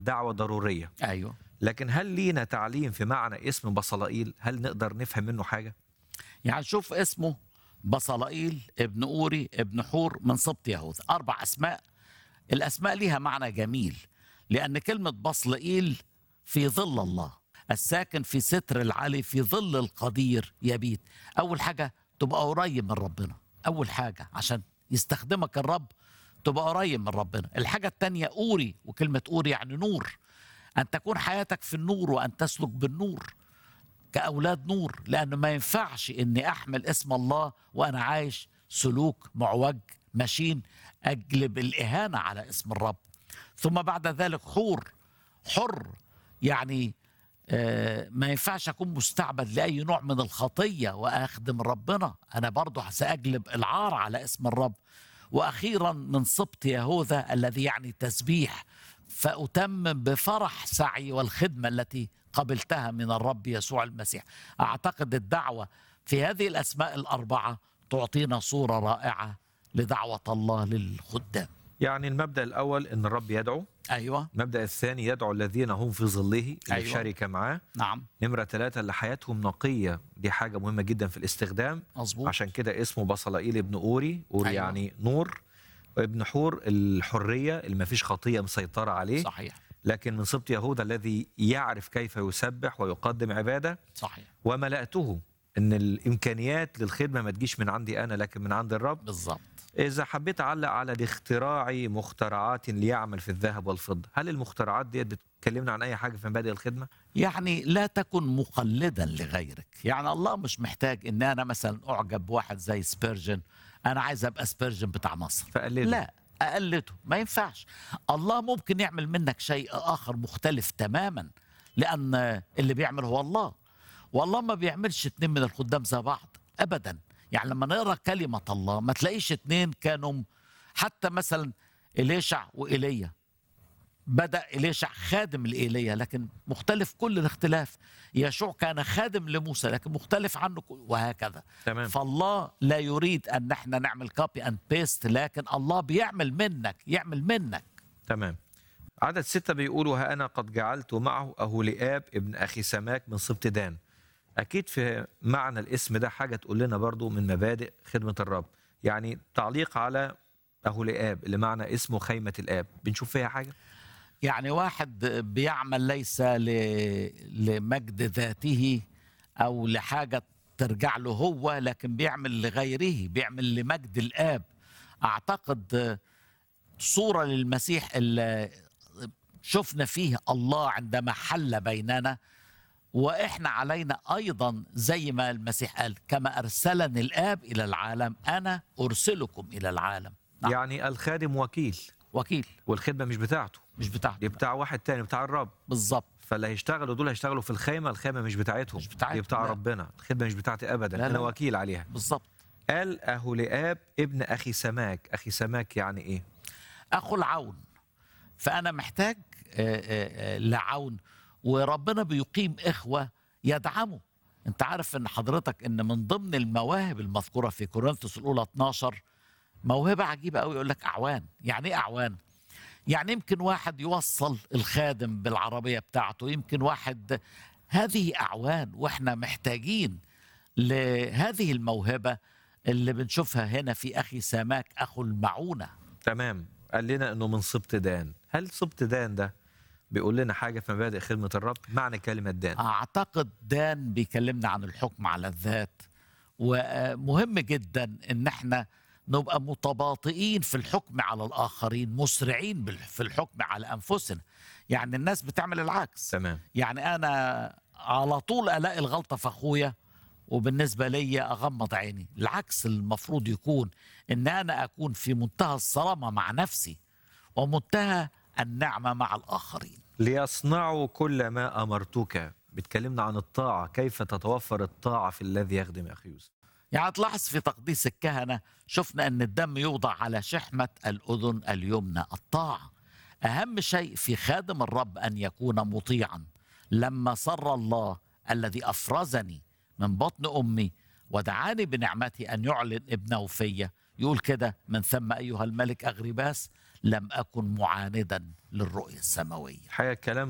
دعوة ضرورية ايوه لكن هل لينا تعليم في معنى اسم بصلائيل هل نقدر نفهم منه حاجة يعني شوف اسمه بصلائيل ابن اوري ابن حور من سبط يهوذا اربع اسماء الاسماء ليها معنى جميل لان كلمه بصلائيل في ظل الله الساكن في ستر العلي في ظل القدير يبيت اول حاجه تبقى قريب من ربنا اول حاجه عشان يستخدمك الرب تبقى قريب من ربنا الحاجه الثانيه اوري وكلمه اوري يعني نور ان تكون حياتك في النور وان تسلك بالنور كأولاد نور لأنه ما ينفعش إني أحمل اسم الله وأنا عايش سلوك معوج ماشين أجلب الإهانة على اسم الرب ثم بعد ذلك حور حر يعني آه، ما ينفعش أكون مستعبد لأي نوع من الخطية وأخدم ربنا أنا برضه سأجلب العار على اسم الرب وأخيرا من سبط يهوذا الذي يعني تسبيح فأتمم بفرح سعي والخدمة التي قبلتها من الرب يسوع المسيح أعتقد الدعوة في هذه الأسماء الأربعة تعطينا صورة رائعة لدعوة الله للخدام يعني المبدأ الأول أن الرب يدعو أيوة المبدأ الثاني يدعو الذين هم في ظله اللي أيوة. أيوة. شركة معاه نعم نمرة ثلاثة اللي حياتهم نقية دي حاجة مهمة جدا في الاستخدام مظبوط عشان كده اسمه بصلائيل ابن أوري أوري أيوة. أيوة. يعني نور وابن حور الحرية اللي ما فيش خطية مسيطرة عليه صحيح لكن من سبط يهوذا الذي يعرف كيف يسبح ويقدم عبادة صحيح وملأته ان الامكانيات للخدمه ما تجيش من عندي انا لكن من عند الرب بالضبط اذا حبيت اعلق على الاختراع مخترعات ليعمل في الذهب والفضه هل المخترعات ديت بتكلمنا عن اي حاجه في مبادئ الخدمه يعني لا تكن مقلدا لغيرك يعني الله مش محتاج ان انا مثلا اعجب بواحد زي سبيرجن انا عايز ابقى سبيرجن بتاع مصر فقلده لا اقلده ما ينفعش الله ممكن يعمل منك شيء اخر مختلف تماما لان اللي بيعمل هو الله والله ما بيعملش اتنين من الخدام زي بعض ابدا يعني لما نقرا كلمه الله ما تلاقيش اتنين كانوا حتى مثلا اليشع وايليا بدا اليشع خادم لايليا لكن مختلف كل الاختلاف يشوع كان خادم لموسى لكن مختلف عنه كل- وهكذا تمام فالله لا يريد ان احنا نعمل كوبي اند بيست لكن الله بيعمل منك يعمل منك تمام عدد ستة بيقولوا ها أنا قد جعلت معه أهوليآب ابن أخي سماك من سبط دان أكيد في معنى الاسم ده حاجة تقول لنا برضو من مبادئ خدمة الرب يعني تعليق على أهوليآب اللي معنى اسمه خيمة الآب بنشوف فيها حاجة يعني واحد بيعمل ليس ل- لمجد ذاته او لحاجه ترجع له هو لكن بيعمل لغيره بيعمل لمجد الاب اعتقد صوره للمسيح اللي شفنا فيه الله عندما حل بيننا واحنا علينا ايضا زي ما المسيح قال كما ارسلني الاب الى العالم انا ارسلكم الى العالم نعم. يعني الخادم وكيل وكيل والخدمة مش بتاعته مش بتاعته دي بتاع واحد تاني بتاع الرب بالظبط فاللي هيشتغلوا دول هيشتغلوا في الخيمة الخيمة مش بتاعتهم مش بتاعتهم، دي بتاع لا. ربنا الخدمة مش بتاعتي أبدا لا، أنا لا. وكيل عليها بالظبط قال أهوليآب ابن أخي سماك أخي سماك يعني إيه اخو العون فانا محتاج آه، آه، آه، لعون وربنا بيقيم اخوه يدعموا انت عارف ان حضرتك ان من ضمن المواهب المذكوره في كورنثوس الاولى 12 موهبه عجيبه قوي يقول لك اعوان يعني ايه اعوان يعني يمكن واحد يوصل الخادم بالعربيه بتاعته يمكن واحد هذه اعوان واحنا محتاجين لهذه الموهبه اللي بنشوفها هنا في اخي سماك اخو المعونه تمام قال لنا انه من سبط دان هل سبط دان ده بيقول لنا حاجه في مبادئ خدمه الرب معنى كلمه دان اعتقد دان بيكلمنا عن الحكم على الذات ومهم جدا ان احنا نبقى متباطئين في الحكم على الاخرين مسرعين بال- في الحكم على انفسنا يعني الناس بتعمل العكس تمام يعني انا على طول الاقي الغلطه في اخويا وبالنسبه لي اغمض عيني العكس المفروض يكون ان انا اكون في منتهى الصرامه مع نفسي ومنتهى النعمه مع الاخرين ليصنعوا كل ما امرتك بتكلمنا عن الطاعه كيف تتوفر الطاعه في الذي يخدم اخي يوسف يعني تلاحظ في تقديس الكهنة شفنا أن الدم يوضع على شحمة الأذن اليمنى الطاعة أهم شيء في خادم الرب أن يكون مطيعا لما سر الله الذي أفرزني من بطن أمي ودعاني بنعمته أن يعلن ابنه فيا يقول كده من ثم أيها الملك أغرباس لم أكن معاندا للرؤية السماوية الحقيقه كلام